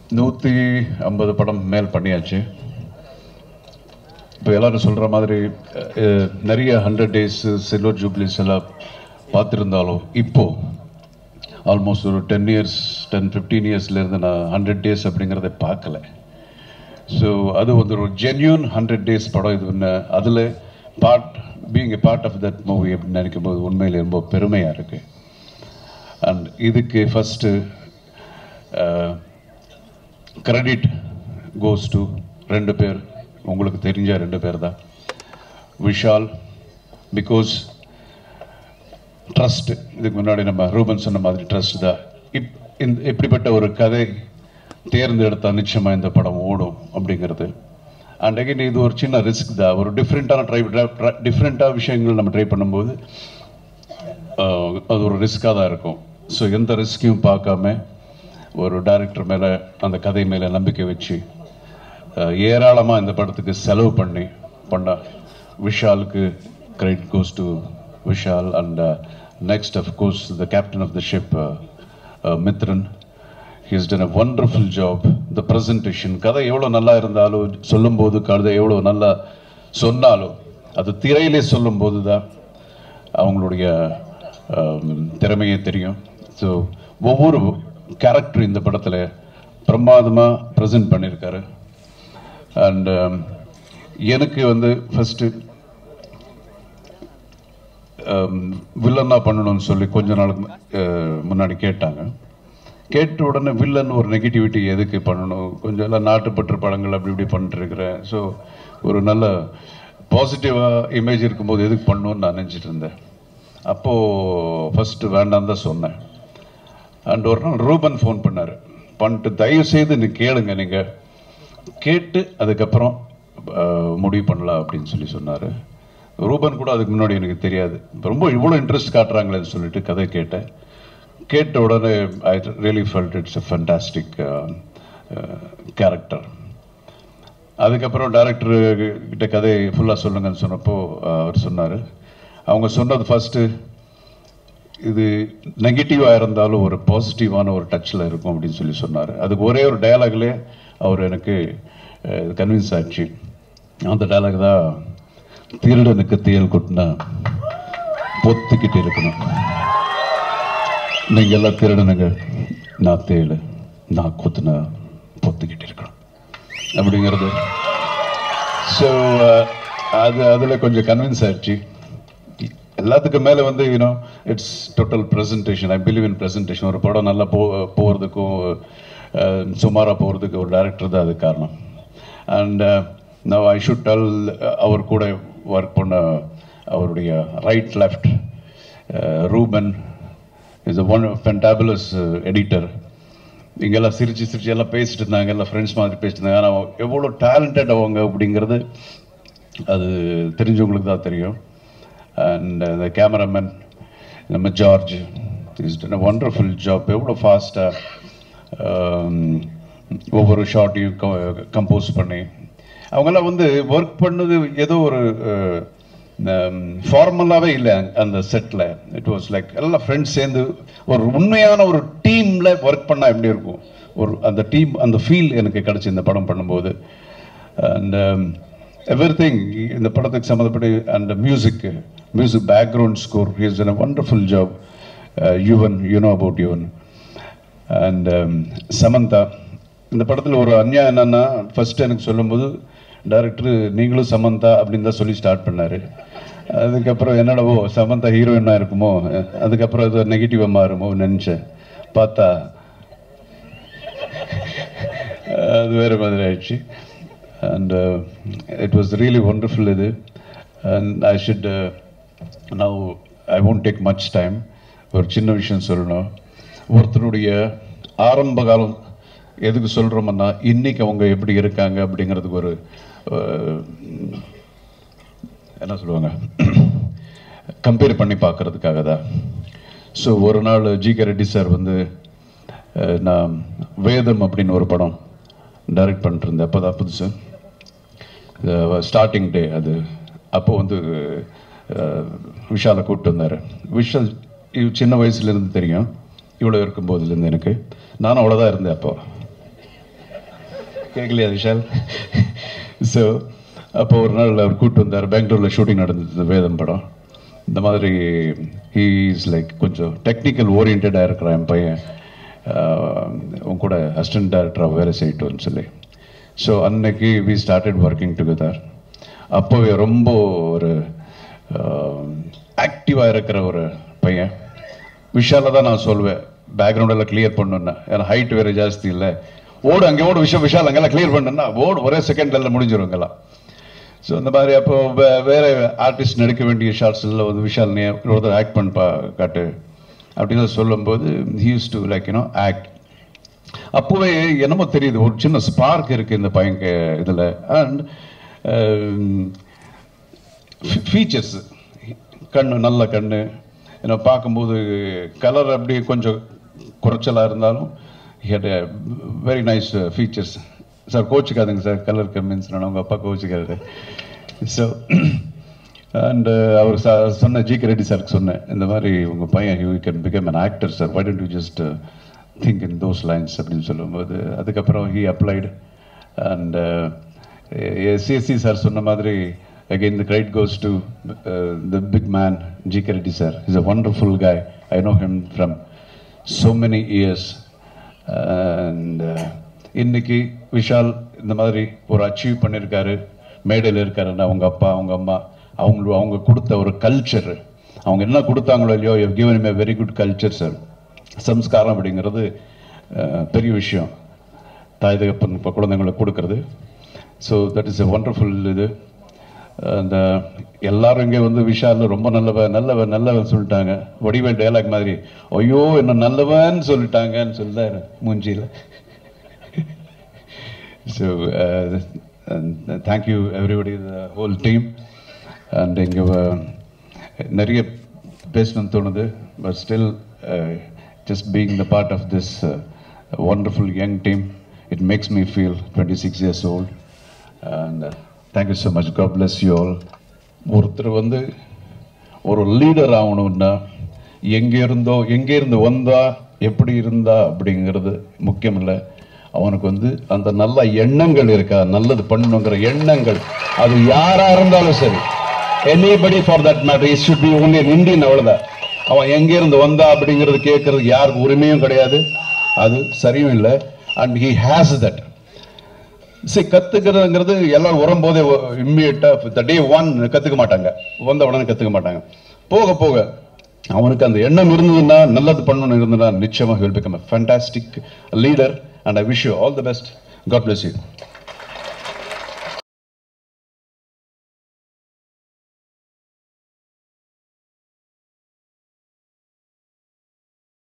நூற்றி ஐம்பது படம் மேல் பண்ணியாச்சு இப்போ எல்லாரும் சொல்கிற மாதிரி அஹ், நிறைய ஹண்ட்ரட் டேஸ் சில்வர் ஜூப்ளிஸ் எல்லாம் பார்த்துருந்தாலும் இப்போ ஆல்மோஸ்ட் ஒரு டென் இயர்ஸ் டென் ஃபிஃப்டீன் இயர்ஸ்லேருந்து நான் ஹண்ட்ரட் டேஸ் அப்படிங்கிறத பார்க்கல ஸோ அது வந்து ஒரு ஜென்யூன் ஹண்ட்ரட் டேஸ் படம் இது ஒன்று அதில் part being a part of that movie அப்படின்னு நினைக்கும் போது உண்மையில் ரொம்ப பெருமையாக இருக்குது அண்ட் இதுக்கு ஃபஸ்ட்டு கிரெடிட் கோஸ் டு ரெண்டு பேர் உங்களுக்கு தெரிஞ்ச ரெண்டு பேர் தான் விஷால் பிகாஸ் ட்ரஸ்ட் இதுக்கு முன்னாடி நம்ம ரூபன் சொன்ன மாதிரி ட்ரஸ்ட் தான் இப் இந்த இப்படிப்பட்ட ஒரு கதை தேர்ந்தெடுத்தா நிச்சயமாக இந்த படம் ஓடும் அப்படிங்கிறது அண்ட் அகைன் இது ஒரு சின்ன ரிஸ்க் தான் ஒரு டிஃப்ரெண்ட்டான ட்ரை டிஃப்ரெண்ட்டாக விஷயங்கள் நம்ம ட்ரை பண்ணும்போது ஆஹ், அது ஒரு ரிஸ்க்காக தான் இருக்கும் ஸோ எந்த ரிஸ்க்கையும் பார்க்காம ஒரு டைரக்டர் மேலே அந்த கதை மேலே நம்பிக்கை வச்சு ஏராளமாக இந்த படத்துக்கு செலவு பண்ணி பண்ண விஷாலுக்கு credit goes to Vishal and next of course the captain of the ship Mithran he's done a wonderful job the presentation கதை எவ்வளோ நல்லா இருந்தாலும் சொல்லும்போது கதை எவ்வளோ நல்லா சொன்னாலும் அது திரையிலே சொல்லும்போது தான் அவங்களுடைய ஆம், திறமையே தெரியும் ஸோ ஒவ்வொரு கேரக்டர் இந்த படத்தில் பிரமாதமாக ப்ரெசென்ட் பண்ணியிருக்காரு அண்ட் எனக்கு வந்து ஃபஸ்ட்டு வில்லனாக பண்ணணும்னு சொல்லி கொஞ்ச நாளுக்கு மு- அஹ், முன்னாடி கேட்டாங்க கேட்ட உடனே வில்லன் ஒரு நெகட்டிவிட்டி எதுக்கு பண்ணணும் கொஞ்சம் எல்லாம் நாட்டுப்பற்று படங்கள் அப்படி இப்படி பண்ணிட்டு இருக்கிறேன் ஸோ ஒரு நல்ல பாசிட்டிவாக இமேஜ் இருக்கும்போது எதுக்கு பண்ணணும்னு நான் நினச்சிட்டு இருந்தேன் அப்போது ஃபஸ்ட்டு வேண்டாம் தான் சொன்னேன் அண்ட் ஒரு நாள் ரூபன் ஃபோன் பண்ணார் பண்ணிட்டு தயவு செய்து நீ கேளுங்க நீங்கள் கேட்டு அதுக்கப்புறம் அஹ், முடிவு பண்ணலாம் அப்படின்னு சொல்லி சொன்னார் ரூபன் கூட அதுக்கு முன்னாடி எனக்கு தெரியாது ரொம்ப இவ்வளோ இன்ட்ரெஸ்ட் காட்டுறாங்களேன்னு சொல்லிட்டு கதை கேட்டேன் கேட்ட உடனே I really felt it's a fantastic character அதுக்கப்புறம் டேரக்டர் கிட்ட கதை ஃபுல்லாக சொல்லுங்கன்னு சொன்னப்போ அஹ், அவர் சொன்னார் அவங்க சொன்னது ஃபஸ்ட்டு இது நெகட்டிவாக இருந்தாலும் ஒரு பாசிட்டிவான ஒரு டச்சில் இருக்கும் அப்படின்னு சொல்லி சொன்னார் அதுக்கு ஒரே ஒரு டயலாக்லேயே அவர் எனக்கு கன்வின்ஸ் ஆச்சு அந்த டயலாக் தான் திருடனுக்கு தேல் கொட்டினா பொத்துக்கிட்டு இருக்கணும் நீங்க எல்லாம் திருடனுங்க நான் தேளு நான் கொத்துனா பொத்துக்கிட்டு இருக்கணும் அப்படிங்கிறது ஸோ அது அதில் கொஞ்சம் கன்வின்ஸ் ஆயிடுச்சு எல்லாத்துக்கும் மேலே வந்து you know it's total presentation I believe in presentation ஒரு படம் நல்லா போ போகிறதுக்கும் சுமாராக போகிறதுக்கு ஒரு டேரக்டர் தான் அது காரணம் and now I should tell அவர் கூட ஒர்க் பண்ண அவருடைய right left Ruben is one fantabulous editor இங்கெல்லாம் சிரிச்சு சிரிச்சு எல்லாம் பேசிட்டு இருந்தாங்க எல்லாம் ஃப்ரெண்ட்ஸ் மாதிரி பேசிட்டு இருந்தாங்க ஆனால் எவ்வளோ டேலண்டட் அவங்க அப்படிங்கிறது அது தெரிஞ்சவங்களுக்கு தான் தெரியும் அண்ட் the கேமராமேன் நம்ம George is done a wonderful job எவ்வளோ ஃபாஸ்ட்டாக ஒவ்வொரு ஷார்ட்டையும் கம்போஸ் பண்ணி அவங்கெல்லாம் வந்து ஒர்க் பண்ணது ஏதோ ஒரு ஃபார்மலாகவே இல்லை அந்த செட்டில் இட் வாஸ் லைக் எல்லாம் ஃப்ரெண்ட்ஸ் சேர்ந்து ஒரு உண்மையான ஒரு டீமில் ஒர்க் பண்ணால் எப்படி இருக்கும் ஒரு அந்த டீம் அந்த ஃபீல் எனக்கு கிடச்சி இந்த படம் பண்ணும்போது அண்ட் எவ்ரி திங் இந்த படத்துக்கு சம்மந்தப்பட்டு அந்த music music background score is a wonderful job Yuvan you know about Yuvan and Samantha இந்த படத்தில் ஒரு அநியாயம் என்னன்னா ஃபர்ஸ்ட் எனக்கு சொல்லும்போது டைரக்டர் நீங்களும் சமந்தா அப்படின்னு தான் சொல்லி ஸ்டார்ட் பண்ணாரு அதுக்கப்புறம் என்னடவோ சமந்தா ஹீரோயினாக இருக்குமோ அதுக்கப்புறம் அது நெகட்டிவாக மாறுமோ நினச்சேன் பார்த்தா அது வேறு மாதிரி ஆயிடுச்சு and it was really wonderful இது and I should now I won't take much time ஒரு சின்ன விஷயம் சொல்லணும் ஒருத்தருடைய ஆரம்ப காலம் எதுக்கு சொல்கிறோம்னா இன்னைக்கு அவங்க எப்படி இருக்காங்க அப்படிங்கிறதுக்கு ஒரு அஹ், என்ன சொல்லுவாங்க கம்பேர் பண்ணி பார்க்கறதுக்காக தான் ஸோ ஒரு நாள் ஜி கே ரெட்டி சார் வந்து அஹ், நான் வேதம் அப்படின்னு ஒரு படம் டைரக்ட் பண்ணிட்டு இருந்தேன் அப்போ தான் புதுசு ஸ்டார்டிங் டே அது அப்போ வந்து அஹ், விஷாலை கூப்பிட்டு வந்தார் விஷால் இவ் சின்ன வயசுலேருந்து தெரியும் இவ்வளோ இருக்கும்போதுலேருந்து எனக்கு நானும் அவ்வளோதான் இருந்தேன் அப்போ கேட்கலையா விஷால் ஸோ அப்போ ஒரு நாள் அவர் கூப்பிட்டு வந்தார் பெங்களூரில் ஷூட்டிங் நடந்தது வேதம் படம் இந்த மாதிரி ஹீ இஸ் லைக் கொஞ்சம் டெக்னிக்கல் ஓரியன்டாக இருக்கிற என் பையன் ஆஹ், உன் கூட அசிஸ்டன்ட் டேரக்டராக வேலை செய்யட்டும்னு சொல்லி ஸோ அன்னைக்கு வி ஸ்டார்டட் ஒர்க்கிங் டுகெதர் அப்போவே ரொம்ப ஒரு ஆக்டிவாக இருக்கிற ஒரு பையன் விஷால தான் நான் சொல்வேன் பேக்ரவுண்ட் எல்லாம் கிளியர் பண்ணணும்னா ஏன்னா ஹைட் வேற ஜாஸ்தி இல்லை ஓடு அங்கே ஓடு விஷயம் விஷால் அங்கெல்லாம் கிளியர் பண்ணுன்னா ஓடு ஒரே செகண்ட்ல எல்லாம் முடிஞ்சிரும் இங்கெல்லாம் ஸோ இந்த மாதிரி அப்போ வே- வேற ஆர்டிஸ்ட் நடிக்க வேண்டிய ஷார்ட்ஸில் வந்து விஷால் நீ ஒருத்தர் ஆக்ட் பண்ணப்பா காட்டு அப்படின்னு சொல்லும்போது he's to like you know act அப்போவே என்னமோ தெரியுது ஒரு சின்ன ஸ்பார்க் இருக்கு இந்த பையன் இதில் அண்ட் ஃபீச்சர்ஸ் கண்ணு நல்ல கண்ணு ஏன்னா பார்க்கும்போது கலர் அப்படி கொஞ்சம் குறைச்சலாக இருந்தாலும் வெரி நைஸ் ஃபீச்சர்ஸ் சார் கோச்சிக்காதுங்க சார் கலர் கம்மின்னு சொன்னா உங்கள் அப்பா கோச்சிக்காரு ஸோ அண்ட் அவர் ச- சொன்ன ஜி கே ரெட்டி சாருக்கு சொன்னேன் இந்த மாதிரி உங்கள் பையன் you can become an actor sir why don't you just think in those lines அப்படின்னு சொல்லும்போது அதுக்கப்புறம் he applied and CSC sir சொன்ன மாதிரி again the credit goes to uh, the big man G. K. Reddy sir. He's a wonderful guy. I know him from so many years. And uh, இன்னைக்கு விஷால் இந்த மாதிரி ஒரு achieve பண்ணியிருக்காரு மேடையில் இருக்காருன்னா அவங்க அப்பா அவங்க அம்மா அவங்க அவங்க கொடுத்த ஒரு கல்ச்சர் அவங்க என்ன கொடுத்தாங்களோ இல்லையோ given me very good culture sir சம்ஸ்காரம் அப்படிங்கிறது அஹ், பெரிய விஷயம் தாய் தகப்பன் இப்போ குழந்தைங்களுக்கு கொடுக்கறது so that is a wonderful இது அந்த எல்லாரும் இங்கே வந்து விஷால் ரொம்ப நல்லவன் நல்லவன் நல்லவன் சொல்லிட்டாங்க வடிவேல் டயலாக் மாதிரி ஐயோ என்ன நல்லவன் சொல்லிட்டாங்கன்னு சொல்லிட்டாரு மூஞ்சியில் so thank you everybody the whole team and இங்கே நிறைய பேசணும்னு தோணுது but still just being the part of this wonderful young team it makes me feel twenty six years old and thank you so much God bless you all ஒருத்தர் வந்து ஒரு leader ஆகணும்னா எங்கே இருந்தோ எங்கே இருந்து வந்தா எப்படி இருந்தா அப்படிங்கிறது முக்கியம் இல்லை அவனுக்கு வந்து அந்த நல்ல எண்ணங்கள் இருக்கா நல்லது பண்ணணுங்கிற எண்ணங்கள் அது யாரா இருந்தாலும் சரி anybody for that matter it should be only Indian அவ்வளவுதான் அவன் எங்க இருந்து வந்தா அப்படிங்கிறது கேட்கறதுக்கு யாருக்கு உரிமையும் கிடையாது அது சரியும் இல்லை அண்ட் ஹி ஹேஸ் தட் சரி கத்துக்கிறதுங்கிறது எல்லாம் வரும்போதே இம்மிடியட்டா த டே ஒன் கத்துக்க மாட்டாங்க வந்த உடனே கத்துக்க மாட்டாங்க போக போக அவனுக்கு அந்த எண்ணம் இருந்ததுன்னா நல்லது பண்ணணும்னு இருந்ததுன்னா நிச்சயமாக will become fantastic leader and I wish you all the best God bless you